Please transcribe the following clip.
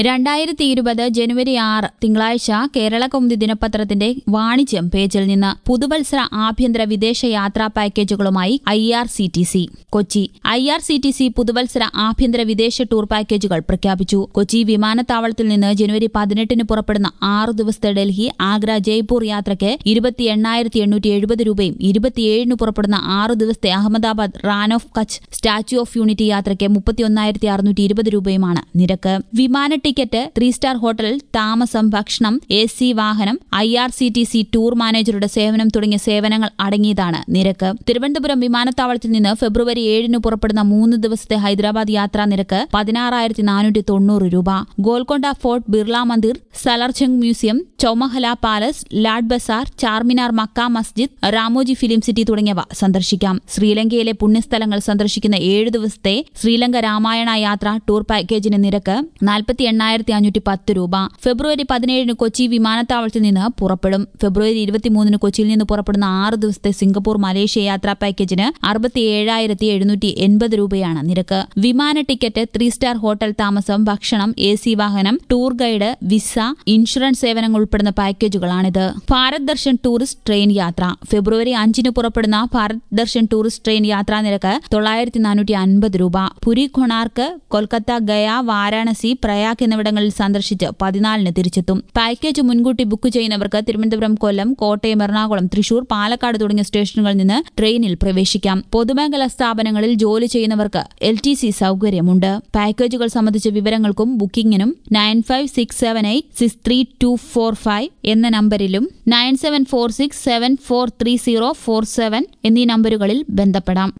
രണ്ടായിരത്തി ഇരുപത് ജനുവരി ആറ് തിങ്കളാഴ്ച കേരള കൗമുദി ദിനപത്രത്തിന്റെ വാണിജ്യം പേജിൽ നിന്ന് പുതുവത്സര ആഭ്യന്തര വിദേശ യാത്രാ പാക്കേജുകളുമായി I R C T C Kochi I R C T C പുതുവത്സര ആഭ്യന്തര വിദേശ ടൂർ പാക്കേജുകൾ പ്രഖ്യാപിച്ചു കൊച്ചി വിമാനത്താവളത്തിൽ നിന്ന് ജനുവരി പതിനെട്ടിന് പുറപ്പെടുന്ന ആറു ദിവസത്തെ ഡൽഹി ആഗ്ര ജയ്പൂർ യാത്രയ്ക്ക് ഇരുപത്തി എണ്ണായിരത്തി എണ്ണൂറ്റി എഴുപത് രൂപയും ഇരുപത്തിയേഴിന് പുറപ്പെടുന്ന ആറു ദിവസത്തെ Ahmedabad Rann of Kutch statue of unity യാത്രയ്ക്ക് മുപ്പത്തിയൊന്നായിരത്തി അറുന്നൂറ്റി ഇരുപത് രൂപയുമാണ് നിരക്ക് വിമാന ടിക്കറ്റ് ത്രീ സ്റ്റാർ ഹോട്ടൽ താമസം ഭക്ഷണം എ സി വാഹനം I R C T C tour മാനേജറുടെ സേവനം തുടങ്ങിയ സേവനങ്ങൾ അടങ്ങിയതാണ് നിരക്ക് തിരുവനന്തപുരം വിമാനത്താവളത്തിൽ നിന്ന് ഫെബ്രുവരി ഏഴിന് പുറപ്പെടുന്ന മൂന്ന് ദിവസത്തെ ഹൈദരാബാദ് യാത്രാ നിരക്ക് പതിനാറായിരത്തി നാനൂറ്റി തൊണ്ണൂറ് രൂപ Golconda fort Birla Mandir Salarjung museum Chowmahalla palace Lad Bazaar Charminar Mecca Masjid Ramoji film city തുടങ്ങിയവ സന്ദർശിക്കാം ശ്രീലങ്കയിലെ പുണ്യസ്ഥലങ്ങൾ സന്ദർശിക്കുന്ന ഏഴ് ദിവസത്തെ ശ്രീലങ്ക രാമായണ യാത്ര ടൂർ പാക്കേജിന് നിരക്ക് നാൽപ്പത്തി എണ്ണായിരത്തി അഞ്ഞൂറ്റി പത്ത് രൂപ ഫെബ്രുവരി പതിനേഴിന് കൊച്ചി വിമാനത്താവളത്തിൽ നിന്ന് പുറപ്പെടും ഫെബ്രുവരി ഇരുപത്തിമൂന്നിന് കൊച്ചിയിൽ നിന്ന് പുറപ്പെടുന്ന ആറ് ദിവസത്തെ സിംഗപ്പൂർ മലേഷ്യ യാത്രാ പാക്കേജിന് അറുപത്തി ഏഴായിരത്തി എഴുന്നൂറ്റി എൺപത് രൂപയാണ് നിരക്ക് വിമാന ടിക്കറ്റ് ത്രീ സ്റ്റാർ ഹോട്ടൽ താമസം ഭക്ഷണം എ സി വാഹനം ടൂർ ഗൈഡ് വിസ ഇൻഷുറൻസ് സേവനങ്ങൾ ഉൾപ്പെടുന്ന പാക്കേജുകളാണിത് ഭാരത് ദർശൻ ടൂറിസ്റ്റ് ട്രെയിൻ യാത്ര ഫെബ്രുവരി അഞ്ചിന് പുറപ്പെടുന്ന ഭാരത് ദർശൻ ടൂറിസ്റ്റ് ട്രെയിൻ യാത്രാ നിരക്ക് തൊള്ളായിരത്തി നാനൂറ്റി അൻപത് രൂപ പുരി കൊണാർക്ക് കൊൽക്കത്ത ഗയ വാരാണസി പ്രയാഗ് എന്നിവിടങ്ങളിൽ സന്ദർശിച്ച് പതിനാലിന് തിരിച്ചെത്തും പാക്കേജ് മുൻകൂട്ടി ബുക്ക് ചെയ്യുന്നവർക്ക് തിരുവനന്തപുരം കൊല്ലം കോട്ടയം എറണാകുളം തൃശൂർ പാലക്കാട് തുടങ്ങിയ സ്റ്റേഷനുകളിൽ നിന്ന് ട്രെയിനിൽ പ്രവേശിക്കാം പൊതുമേഖലാ സ്ഥാപനങ്ങളിൽ ജോലി ചെയ്യുന്നവർക്ക് എൽ ടി സി സൗകര്യമുണ്ട് പാക്കേജുകൾ സംബന്ധിച്ച വിവരങ്ങൾക്കും ബുക്കിംഗിനും nine five six seven eight six three two four five എന്ന നമ്പരിലും nine seven four six seven four three zero four seven എന്നീ നമ്പറുകളിൽ ബന്ധപ്പെടാം